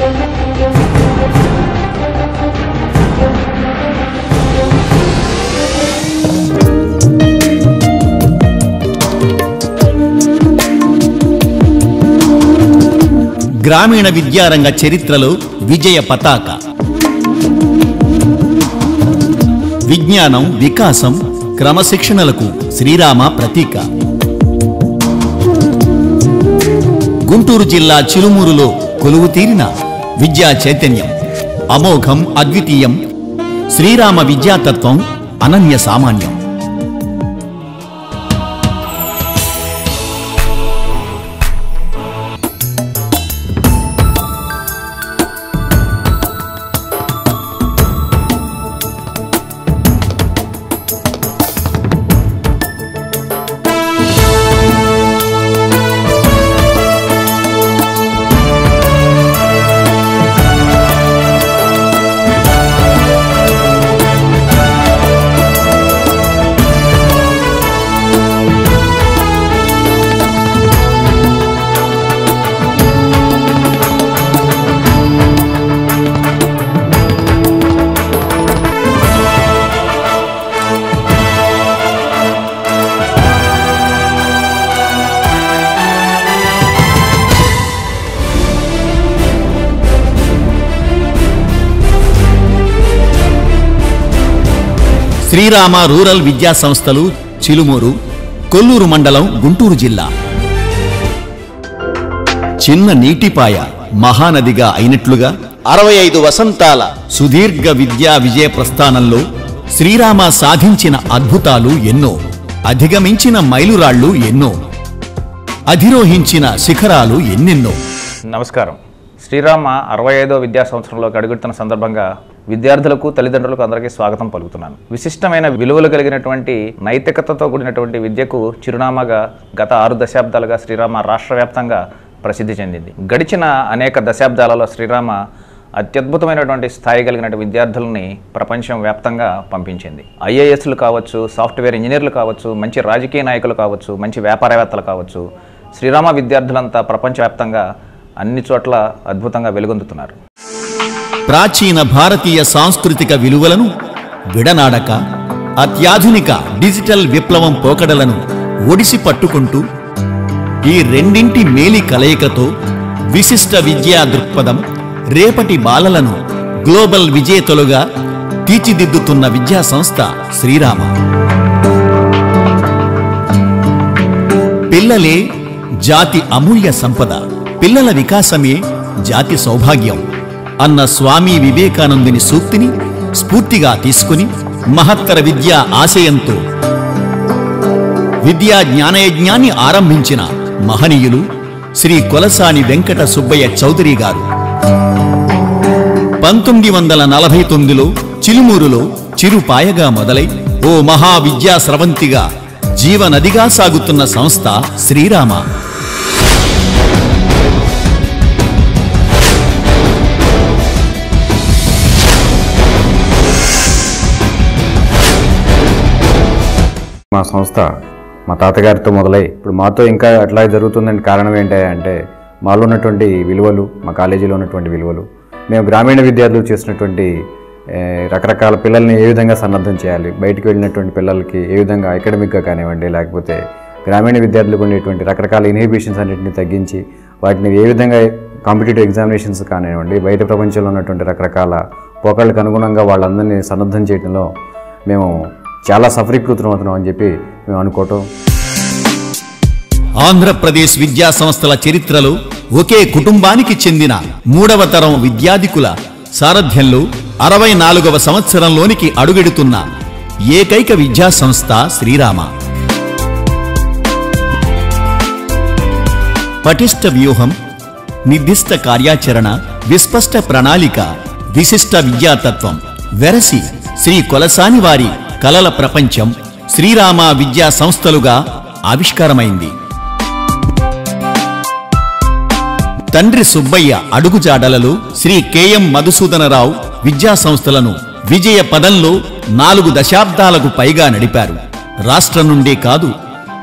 గ్రామీణ విద్యారంగ చరిత్రలో విజయ పతాక విజ్ఞానం వికాసం క్రమశిక్షణలకు శ్రీరామ ప్రతీక గుంటూరు జిల్లా చిలుమూరులో కొలువు తీరిన విద్యా చైతన్యం అమోఘం అద్వితీయం శ్రీరామ విద్యాతత్వం అనన్య సామాన్యం శ్రీరామ రూరల్ విద్యా సంస్థలు చిలుమూరు కొల్లూరు మండలం గుంటూరు జిల్లా చిన్న నీటిపాయ మహానదిగా అయినట్లుగా అరవై ఐదు వసంతాల సుదీర్ఘ విద్యా విజయ ప్రస్థానంలో శ్రీరామ సాధించిన అద్భుతాలు ఎన్నో అధిగమించిన మైలురాళ్ళు ఎన్నో అధిరోహించిన శిఖరాలు ఎన్నెన్నో నమస్కారం శ్రీరామ అరవై ఐదో విద్యా సంవత్సరంలోకి అడుగుతున్న సందర్భంగా విద్యార్థులకు తల్లిదండ్రులకు అందరికీ స్వాగతం పలుకుతున్నాను విశిష్టమైన విలువలు కలిగినటువంటి నైతికతతో కూడినటువంటి విద్యకు చిరునామాగా గత ఆరు దశాబ్దాలుగా శ్రీరామ రాష్ట్ర వ్యాప్తంగా ప్రసిద్ధి చెందింది గడిచిన అనేక దశాబ్దాలలో శ్రీరామ అత్యద్భుతమైనటువంటి స్థాయి కలిగిన విద్యార్థులని ప్రపంచం వ్యాప్తంగా పంపించింది ఐఏఎస్లు కావచ్చు సాఫ్ట్వేర్ ఇంజనీర్లు కావచ్చు మంచి రాజకీయ నాయకులు కావచ్చు మంచి వ్యాపారవేత్తలు కావచ్చు శ్రీరామ విద్యార్థులంతా ప్రపంచవ్యాప్తంగా అన్ని చోట్ల అద్భుతంగా వెలుగొందుతున్నారు ప్రాచీన భారతీయ సాంస్కృతిక విలువలను విడనాడక అత్యాధునిక డిజిటల్ విప్లవం పోకడలను ఒడిసి పట్టుకుంటూ ఈ రెండింటి మేలి కలయికతో విశిష్ట విద్యా దృక్పథం రేపటి బాలలను గ్లోబల్ విజేతలుగా తీర్చిదిద్దుతున్న విద్యా సంస్థ శ్రీరామ పిల్లలే జాతి అమూల్య సంపద పిల్లల వికాసమే జాతి సౌభాగ్యం అన్న స్వామి వివేకానందుని సూక్తిని స్ఫూర్తిగా తీసుకుని మహత్తర విద్యా ఆశయంతో విద్యా జ్ఞానయజ్ఞాన్ని ఆరంభించిన మహనీయులు శ్రీ కొలసాని వెంకట సుబ్బయ్య చౌదరి గారు పంతొమ్మిది వందల నలభై తొమ్మిదిలో చిలుమూరులో చిరుపాయగా మొదలై ఓ మహావిద్యా స్రవంతిగా జీవనదిగా సాగుతున్న సంస్థ శ్రీరామ మా సంస్థ మా తాతగారితో మొదలై ఇప్పుడు మాతో ఇంకా అట్లా జరుగుతుందంటే కారణం ఏంటి అంటే మాలో ఉన్నటువంటి విలువలు మా కాలేజీలో ఉన్నటువంటి విలువలు మేము గ్రామీణ విద్యార్థులు చేసినటువంటి ఏ, రకరకాల పిల్లల్ని ఏ విధంగా సన్నద్ధం చేయాలి బయటికి వెళ్ళినటువంటి పిల్లలకి ఏ విధంగా అకాడమిక్గా కానివ్వండి లేకపోతే గ్రామీణ విద్యార్థులకు ఉండేటువంటి రకరకాల ఇన్హిబిషన్స్ అన్నింటిని తగ్గించి వాటిని ఏ విధంగా కాంపిటేటివ్ ఎగ్జామినేషన్స్ కానివ్వండి బయట ప్రపంచంలో ఉన్నటువంటి రకరకాల పోకళ్ళకు అనుగుణంగా వాళ్ళందరినీ సన్నద్ధం చేయడంలో మేము చాలా సఫరీకృతం అవుతున్నాం అని చెప్పి మేము అనుకోవటం ఆంధ్రప్రదేశ్ విద్యా సంస్థల చరిత్రలో ఒకే కుటుంబానికి చెందిన మూడవ తరం విద్యాధికుల సారథ్యంలో అరవై నాలుగవ సంవత్సరంలోనికి అడుగెడుతున్న ఏకైక విద్యా సంస్థ శ్రీరామ పటిష్ట వ్యూహం నిర్దిష్ట కార్యాచరణ విస్పష్ట ప్రణాళిక విశిష్ట విద్యాతత్వం వెరసి శ్రీ కొలసాని వారి కలల ప్రపంచం శ్రీరామ విద్యా సంస్థలుగా ఆవిష్కారమైంది తండ్రి సుబ్బయ్య అడుగుజాడలలో శ్రీ కెఎం మధుసూదనరావు విద్యా సంస్థలను విజయ పదంలో నాలుగు దశాబ్దాలకు పైగా నడిపారు రాష్ట్రం నుండే కాదు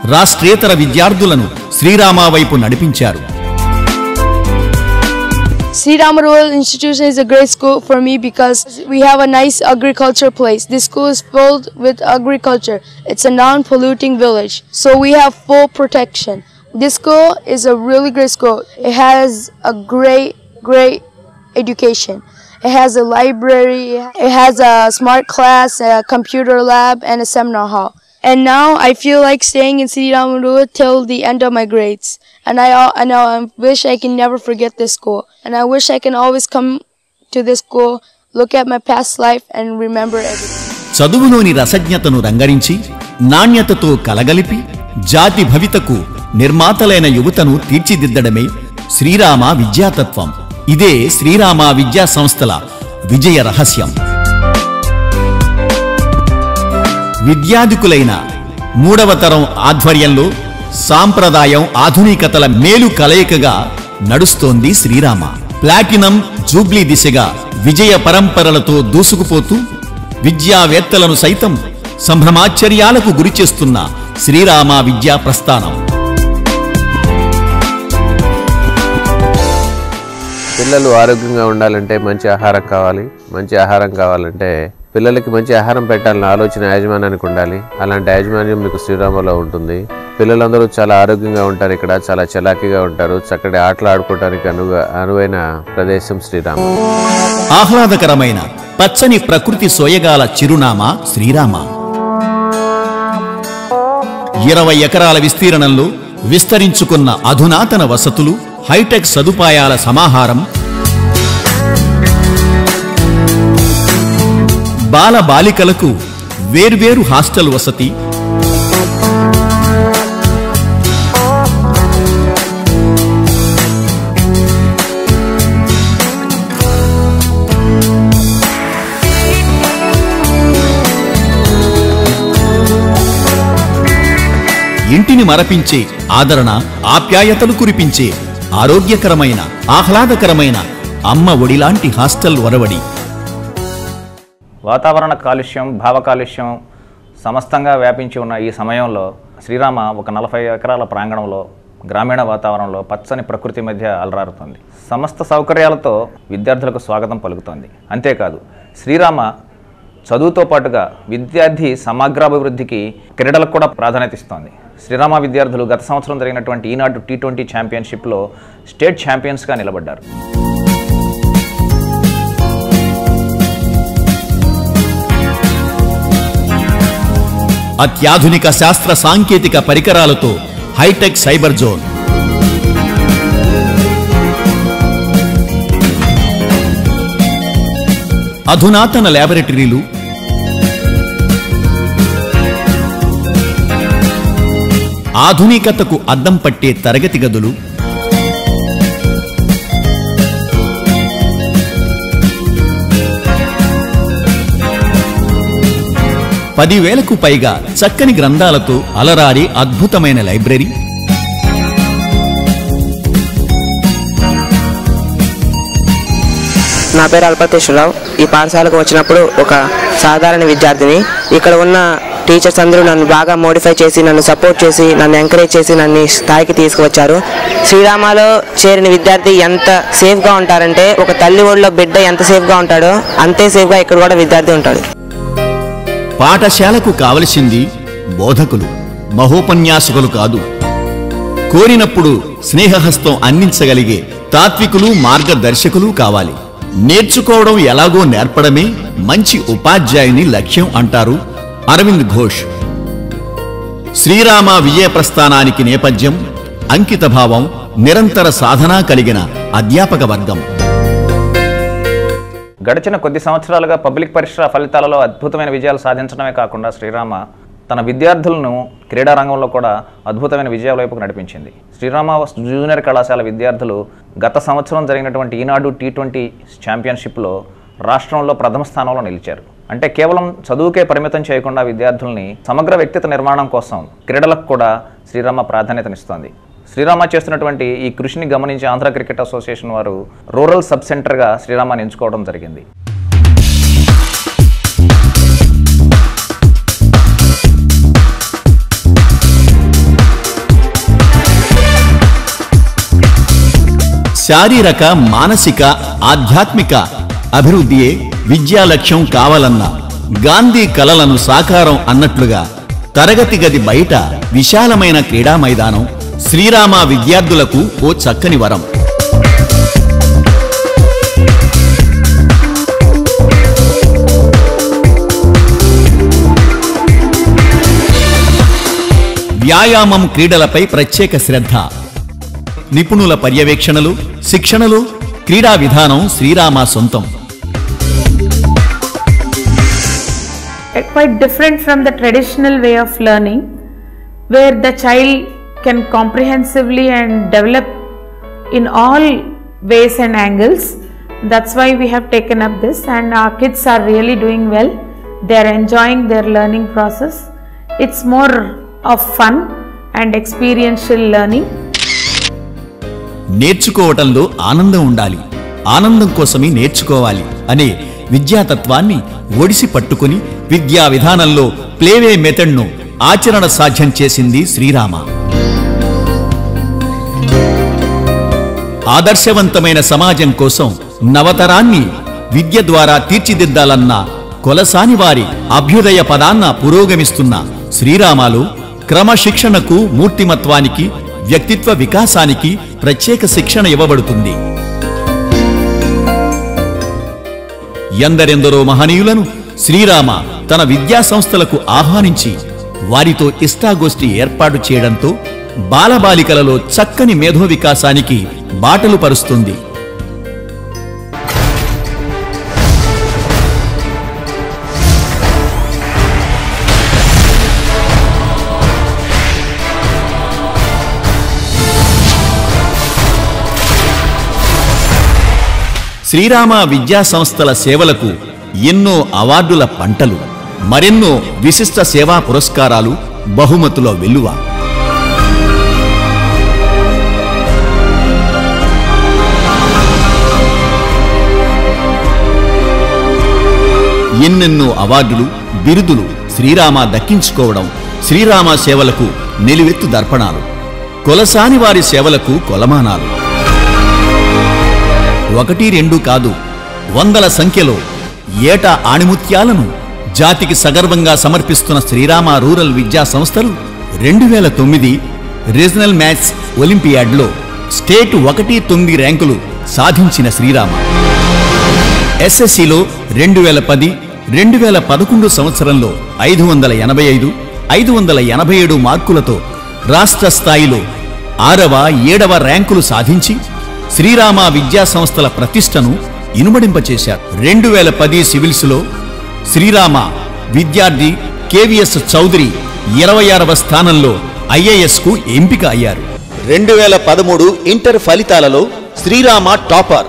రాష్ట్రేతర విద్యార్థులను శ్రీరామ వైపు నడిపించారు Sri Ramarural Institution is a great school for me because we have a nice agriculture place. This school is filled with agriculture. It's a non-polluting village, so we have full protection. This school is a really great school. It has a great, great education. It has a library, it has a smart class, a computer lab, and a seminar hall. And now I feel like staying in Sri Ramarural till the end of my grades. And I, al- and I wish I can never forget this school. And I wish I can always come to this school, look at my past life, and remember everything. చదువులోని రసజ్ఞతను రంగరించి నాణ్యతతో కలగలిపి జాతి భవితకు నిర్మాతలైన యువతను తీర్చిదిద్దడమే శ్రీరామ విద్యాతత్వం ఇదే శ్రీరామ విద్యా సంస్థల విజయ రహస్యం విద్యాధికులైన మూడవ తరం ఆధ్వర్యంలో సాంప్రదాయం ఆధునికతల మేలు కలయికగా నడుస్తోంది శ్రీరామ ప్లాటినం జూబ్లీ దిశగా విజయ పరంపరలతో దూసుకుపోతూ విద్యావేత్తలను సైతం సంభ్రమాశ్చర్యాలకు గురిచేస్తున్న శ్రీరామ విద్యా ప్రస్థానం పిల్లలు ఆరోగ్యంగా ఉండాలంటే మంచి ఆహారం కావాలి మంచి ఆహారం కావాలంటే పిల్లలకి మంచి ఆహారం పెట్టాలన్న ఆలోచన యాజమాన్యానికి ఉండాలి అలాంటి యాజమాన్యం మీకు శ్రీరామలో ఉంటుంది పిల్లలందరూ చాలా ఆరోగ్యంగా ఉంటారు ఇక్కడ చాలా చలాకీగా ఉంటారు చక్కటి ఆటలు ఆడుకోవడానికి అనుగా అనువైన ప్రదేశం శ్రీరామ ఆహ్లాదకరమైన పచ్చని ప్రకృతి సోయగాల చిరునామా శ్రీరామ ఇరవై ఎకరాల విస్తీర్ణంలో విస్తరించుకున్న అధునాతన వసతులు హైటెక్ సదుపాయాల సమాహారం బాల బాలికలకు వేర్వేరు హాస్టల్ వసతి ఇంటిని మరపించే ఆదరణ ఆప్యాయతలు కురిపించే ఆరోగ్యకరమైన ఆహ్లాదకరమైన అమ్మ ఒడిలాంటి హాస్టల్ వరవడి వాతావరణ కాలుష్యం భావ కాలుష్యం సమస్తంగా వ్యాపించి ఉన్న ఈ సమయంలో శ్రీరామ ఒక నలభై ఎకరాల ప్రాంగణంలో గ్రామీణ వాతావరణంలో పచ్చని ప్రకృతి మధ్య అలరారుతుంది సమస్త సౌకర్యాలతో విద్యార్థులకు స్వాగతం పలుకుతోంది అంతేకాదు శ్రీరామ చదువుతో పాటుగా విద్యార్థి సమగ్రాభివృద్ధికి క్రీడలకు కూడా ప్రాధాన్యత ఇస్తోంది శ్రీరామ విద్యార్థులు గత సంవత్సరం జరిగినటువంటి ఈనాడు టీ ట్వంటీ ఛాంపియన్షిప్లో స్టేట్ ఛాంపియన్స్గా నిలబడ్డారు అత్యాధునిక శాస్త్ర సాంకేతిక పరికరాలతో హైటెక్ సైబర్ జోన్ అధునాతన ల్యాబొరేటరీలు ఆధునికతకు అద్దం పట్టే తరగతి గదులు పదివేలకు పైగా చక్కని గ్రంథాలతో అలరారి అద్భుతమైన లైబ్రరీ నా పేరు అల్పతేశ్వరరావు ఈ పాఠశాలకు వచ్చినప్పుడు ఒక సాధారణ విద్యార్థిని ఇక్కడ ఉన్న టీచర్స్ అందరూ నన్ను బాగా మోడిఫై చేసి నన్ను సపోర్ట్ చేసి నన్ను ఎంకరేజ్ చేసి నన్ను ఈ స్థాయికి తీసుకువచ్చారు శ్రీరామాలో చేరిన విద్యార్థి ఎంత సేఫ్గా ఉంటారంటే ఒక తల్లి ఒడిలో బిడ్డ ఎంత సేఫ్గా ఉంటాడో అంతే సేఫ్గా ఇక్కడ కూడా విద్యార్థి ఉంటాడు పాఠశాలకు కావలసింది బోధకులు మహోపన్యాసకులు కాదు కోరినప్పుడు స్నేహహస్తం అందించగలిగే తాత్వికులు మార్గదర్శకులు కావాలి నేర్చుకోవడం ఎలాగో నేర్పడమే మంచి ఉపాధ్యాయుని లక్ష్యం అంటారు అరవింద్ ఘోష్ శ్రీరామ విజయ ప్రస్థానానికి నేపథ్యం అంకితభావం నిరంతర సాధన కలిగిన అధ్యాపక వర్గం గడిచిన కొద్ది సంవత్సరాలుగా పబ్లిక్ పరీక్ష ఫలితాలలో అద్భుతమైన విజయాలు సాధించడమే కాకుండా శ్రీరామ తన విద్యార్థులను క్రీడా రంగంలో కూడా అద్భుతమైన విజయాల వైపుకు నడిపించింది శ్రీరామ జూనియర్ కళాశాల విద్యార్థులు గత సంవత్సరం జరిగినటువంటి ఈనాడు టీ ట్వంటీ ఛాంపియన్షిప్లో రాష్ట్రంలో ప్రథమ స్థానంలో నిలిచారు అంటే కేవలం చదువుకే పరిమితం చేయకుండా విద్యార్థుల్ని సమగ్ర వ్యక్తిత్వ నిర్మాణం కోసం క్రీడలకు కూడా శ్రీరామ ప్రాధాన్యతనిస్తోంది శ్రీరామ చేస్తున్నటువంటి ఈ కృషిని గమనించి ఆంధ్ర క్రికెట్ అసోసియేషన్ వారు రూరల్ సబ్ సెంటర్గా శ్రీరామాన్ని ఎంచుకోవడం జరిగింది శారీరక మానసిక ఆధ్యాత్మిక అభివృద్ధియే విద్యా లక్ష్యం కావాలన్న గాంధీ కలలను సాకారం అన్నట్లుగా తరగతి గది బయట విశాలమైన క్రీడా మైదానం శ్రీరామ విద్యార్థులకు ఓ చక్కని వరం వ్యాయామం క్రీడలపై ప్రత్యేక శ్రద్ధ నిపుణుల పర్యవేక్షణలు శిక్షణలు క్రీడా విధానం శ్రీరామ సొంతం uh, quite different from the traditional way of learning where the child can comprehensively and develop in all ways and angles that's why we have taken up this and our kids are really doing well they are enjoying their learning process it's more of fun and experiential learning నేర్చుకోవటంలో ఆనందం ఉండాలి ఆనందం కోసమే నేర్చుకోవాలి అనే విద్యాతత్వాన్ని ఒడిసి పట్టుకుని విద్యా విధానంలో ప్లేవే మెథడ్ను ఆచరణ సాధ్యం చేసింది శ్రీరామ ఆదర్శవంతమైన సమాజం కోసం నవతరాన్ని విద్య ద్వారా తీర్చిదిద్దాలన్న కొలసాని వారి అభ్యుదయ పదాన్న పురోగమిస్తున్న శ్రీరామాలు క్రమశిక్షణకు మూర్తిమత్వానికి వ్యక్తిత్వ వికాసానికి ప్రత్యేక శిక్షణ ఇవ్వబడుతుంది ఎందరెందరో మహనీయులను శ్రీరామ తన విద్యా సంస్థలకు ఆహ్వానించి వారితో ఇష్టాగోష్ఠి ఏర్పాటు చేయడంతో బాలబాలికలలో చక్కని మేధో వికాసానికి బాటలు పరుస్తుంది శ్రీరామ విద్యా సంస్థల సేవలకు ఎన్నో అవార్డుల పంటలు మరెన్నో విశిష్ట సేవా పురస్కారాలు బహుమతుల వెల్లువ ఎన్నెన్నో అవార్డులు బిరుదులు శ్రీరామ దక్కించుకోవడం శ్రీరామ సేవలకు నిలువెత్తు దర్పణాలు కొలసాని వారి సేవలకు కొలమానాలు ఒకటి రెండు కాదు వందల సంఖ్యలో ఏటా ఆణిముత్యాలను జాతికి సగర్వంగా సమర్పిస్తున్న శ్రీరామ రూరల్ విద్యా సంస్థలు రెండు వేల తొమ్మిది రీజనల్ మ్యాథ్స్ ఒలింపియాడ్లో స్టేట్ ఒకటి తొమ్మిది ర్యాంకులు సాధించిన శ్రీరామ ఎస్ఎస్సిలో రెండు వేల పది రెండు వేల పదకొండు సంవత్సరంలో ఐదు వందల ఎనభై ఐదు ఐదు వందల ఎనభై ఏడు మార్కులతో రాష్ట్ర స్థాయిలో ఆరవ ఏడవ ర్యాంకులు సాధించి శ్రీరామ విద్యా సంస్థల ప్రతిష్టను ఇనుమడింపచేశారు రెండు వేల పది సివిల్స్లో శ్రీరామ విద్యార్థి కేవీఎస్ చౌదరి ఇరవై ఆరవ స్థానంలో ఐఏఎస్కు ఎంపిక అయ్యారు రెండు వేల పదమూడు ఇంటర్ ఫలితాలలో శ్రీరామ టాపర్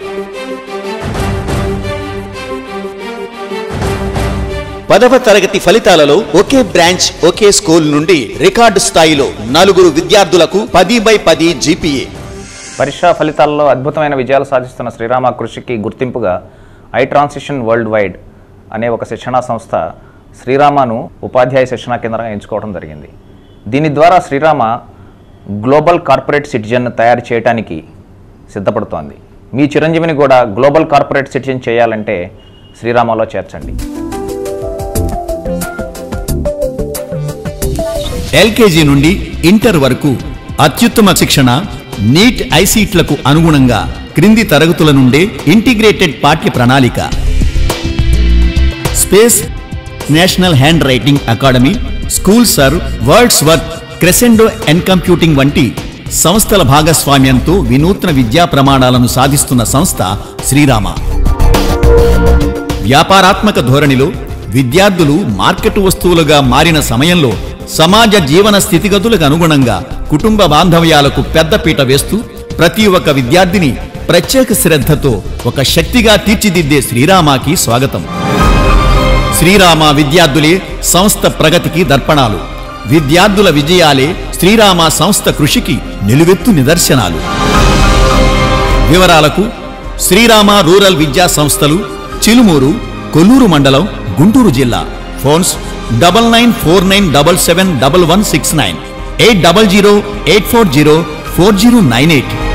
పదవ తరగతి ఫలితాలలో ఒకే బ్రాంచ్ ఒకే స్కూల్ నుండి రికార్డు స్థాయిలో నలుగురు విద్యార్థులకు పది బై పది జీపీఏ పరీక్షా ఫలితాల్లో అద్భుతమైన విజయాలు సాధిస్తున్న శ్రీరామ కృషికి గుర్తింపుగా ఐ ట్రాన్సిషన్ వరల్డ్ వైడ్ అనే ఒక శిక్షణా సంస్థ శ్రీరామను ఉపాధ్యాయ శిక్షణా కేంద్రంగా ఎంచుకోవడం జరిగింది దీని ద్వారా శ్రీరామ గ్లోబల్ కార్పొరేట్ సిటిజన్ తయారు చేయడానికి సిద్ధపడుతోంది మీ చిరంజీవిని కూడా గ్లోబల్ కార్పొరేట్ సిటిజన్ చేయాలంటే శ్రీరామలో చేర్చండి ఎల్కేజీ నుండి ఇంటర్ వరకు అత్యుత్తమ శిక్షణ నీట్ ఐసీట్లకు అనుగుణంగా క్రింది తరగతుల నుండే ఇంటిగ్రేటెడ్ పాఠ్య ప్రణాళిక space national handwriting academy school sir Wordsworth crescendo N computing వంటి సంస్థల భాగస్వామ్యంతో వినూత్న విద్యా ప్రమాణాలను సాధిస్తున్న సంస్థ శ్రీరామ వ్యాపారాత్మక ధోరణిలో విద్యార్థులు మార్కెట్ వస్తువులుగా మారిన సమయంలో సమాజ జీవన స్థితిగతులకు అనుగుణంగా కుటుంబ బాంధవ్యాలకు పెద్దపీట వేస్తూ ప్రతి ఒక్క విద్యార్థిని ప్రత్యేక శ్రద్ధతో ఒక శక్తిగా తీర్చిదిద్దే శ్రీరామాకి స్వాగతం శ్రీరామ విద్యార్థులే సంస్థ ప్రగతికి దర్పణాలు విద్యార్థుల విజయాలే శ్రీరామ సంస్థ కృషికి నిలువెత్తు నిదర్శనాలు వివరాలకు శ్రీరామ రూరల్ విద్యా సంస్థలు చిలుమూరు కొల్లూరు మండలం గుంటూరు జిల్లా phones double nine four nine double seven double one six nine eight double zero eight four zero four zero nine eight